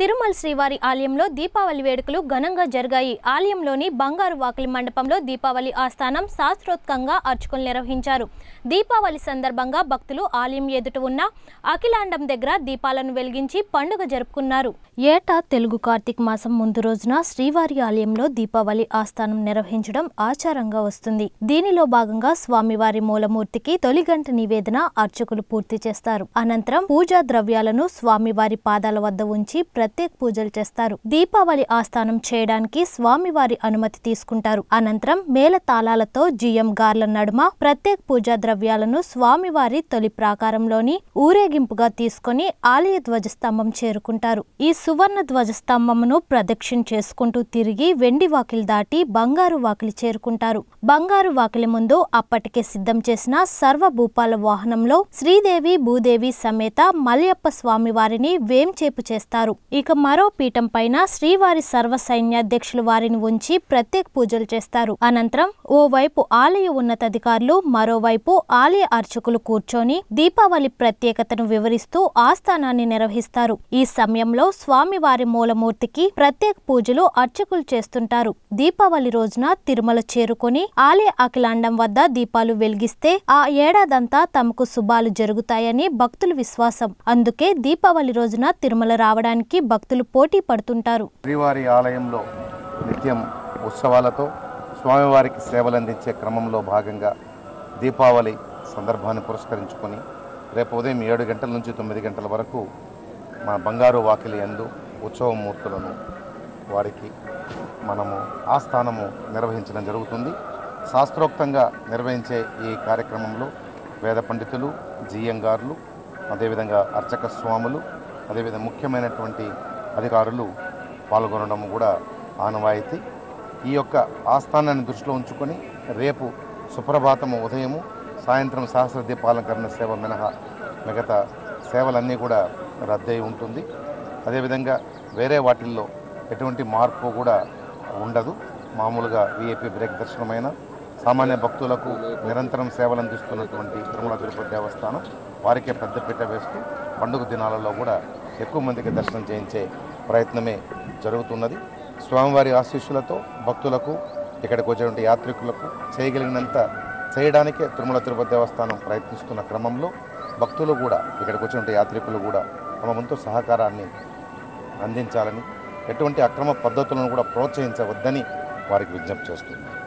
తిరుమల శ్రీవారి ఆలయంలో దీపావళి వేడుకలు ఘనంగా జరిగాయి ఆలయంలోని బంగారు వాకిలి మండపంలో దీపావళి ఆస్థానం శాస్త్రోత్కంగా అర్చకులు నిర్వహించారు దీపావళి సందర్భంగా భక్తులు ఆలయం ఎదుట ఉన్న అఖిలాండం దగ్గర దీపాలను వెలిగించి పండుగ జరుపుకున్నారు ఏటా తెలుగు కార్తీక మాసం ముందు రోజున శ్రీవారి ఆలయంలో దీపావళి ఆస్థానం నిర్వహించడం ఆచారంగా వస్తుంది దీనిలో భాగంగా స్వామివారి మూలమూర్తికి తొలి గంట నివేదన అర్చకులు పూర్తి చేస్తారు అనంతరం పూజా ద్రవ్యాలను స్వామివారి పాదాల వద్ద ఉంచి ప్రత్యేక పూజలు చేస్తారు దీపావళి ఆస్థానం చేయడానికి స్వామివారి అనుమతి తీసుకుంటారు అనంతరం మేళ తాళాలతో జిఎం గార్ల నడుమ ప్రత్యేక పూజా ద్రవ్యాలను స్వామివారి తొలి ప్రాకారంలోని ఊరేగింపుగా తీసుకొని ఆలయ ధ్వజస్తంభం చేరుకుంటారు ఈ సువర్ణ ధ్వజస్తంభమును ప్రదక్షిణ చేసుకుంటూ తిరిగి వెండి వాకిలి దాటి బంగారు వాకిలి చేరుకుంటారు బంగారు వాకిలి ముందు అప్పటికే సిద్ధం చేసిన సర్వభూపాల వాహనంలో శ్రీదేవి భూదేవి సమేత మలయప్ప స్వామి వారిని వేంచేపు చేస్తారు ఇక మరో పీఠం పైన శ్రీవారి సర్వ సైన్యాధ్యక్షులు వారిని ఉంచి ప్రత్యేక పూజలు చేస్తారు అనంతరం ఓవైపు ఆలయ ఉన్నతాధికారులు మరోవైపు ఆలయ అర్చకులు కూర్చొని దీపావళి ప్రత్యేకతను వివరిస్తూ ఆస్థానాన్ని నిర్వహిస్తారు ఈ సమయంలో స్వామివారి మూలమూర్తికి ప్రత్యేక పూజలు అర్చకులు చేస్తుంటారు దీపావళి రోజున తిరుమల చేరుకొని ఆలయ అఖిలాండం వద్ద దీపాలు వెలిగిస్తే ఆ ఏడాదంతా తమకు శుభాలు జరుగుతాయని భక్తుల విశ్వాసం అందుకే దీపావళి రోజున తిరుమల రావడానికి భక్తులు పోటీ పడుతుంటారు శ్రీవారి ఆలయంలో నిత్యం ఉత్సవాలతో స్వామివారికి సేవలు అందించే క్రమంలో భాగంగా దీపావళి సందర్భాన్ని పురస్కరించుకొని రేపు ఉదయం ఏడు గంటల నుంచి తొమ్మిది గంటల వరకు మా బంగారు వాకిలి ఎందు ఉత్సవమూర్తులను వారికి మనము ఆస్థానము నిర్వహించడం జరుగుతుంది శాస్త్రోక్తంగా నిర్వహించే ఈ కార్యక్రమంలో వేద పండితులు జీఎంగారులు అదేవిధంగా అర్చక స్వాములు అదేవిధంగా ముఖ్యమైనటువంటి అధికారులు పాల్గొనడం కూడా ఆనవాయితీ ఈ యొక్క ఆస్థానాన్ని దృష్టిలో ఉంచుకొని రేపు సుప్రభాతము ఉదయము సాయంత్రం సహస్ర దీపాలంకరణ సేవ మినహా మిగతా సేవలన్నీ కూడా రద్దయి ఉంటుంది అదేవిధంగా వేరే వాటిల్లో ఎటువంటి మార్పు కూడా ఉండదు మామూలుగా విఐపి బ్రేక్ దర్శనమైన సామాన్య భక్తులకు నిరంతరం సేవలు అందిస్తున్నటువంటి తిరుమల తిరుపతి దేవస్థానం వారికే పెద్దపీట వేస్తూ పండుగ దినాలలో కూడా ఎక్కువ మందికి దర్శనం చేయించే ప్రయత్నమే జరుగుతున్నది స్వామివారి ఆశీస్సులతో భక్తులకు ఇక్కడికి వచ్చేటువంటి యాత్రికులకు చేయగలిగినంత చేయడానికే తిరుమల తిరుపతి దేవస్థానం ప్రయత్నిస్తున్న క్రమంలో భక్తులు కూడా ఇక్కడికి వచ్చినటువంటి యాత్రికులు కూడా తమ వంతు సహకారాన్ని అందించాలని ఎటువంటి అక్రమ పద్ధతులను కూడా ప్రోత్సహించవద్దని వారికి విజ్ఞప్తి చేస్తుంది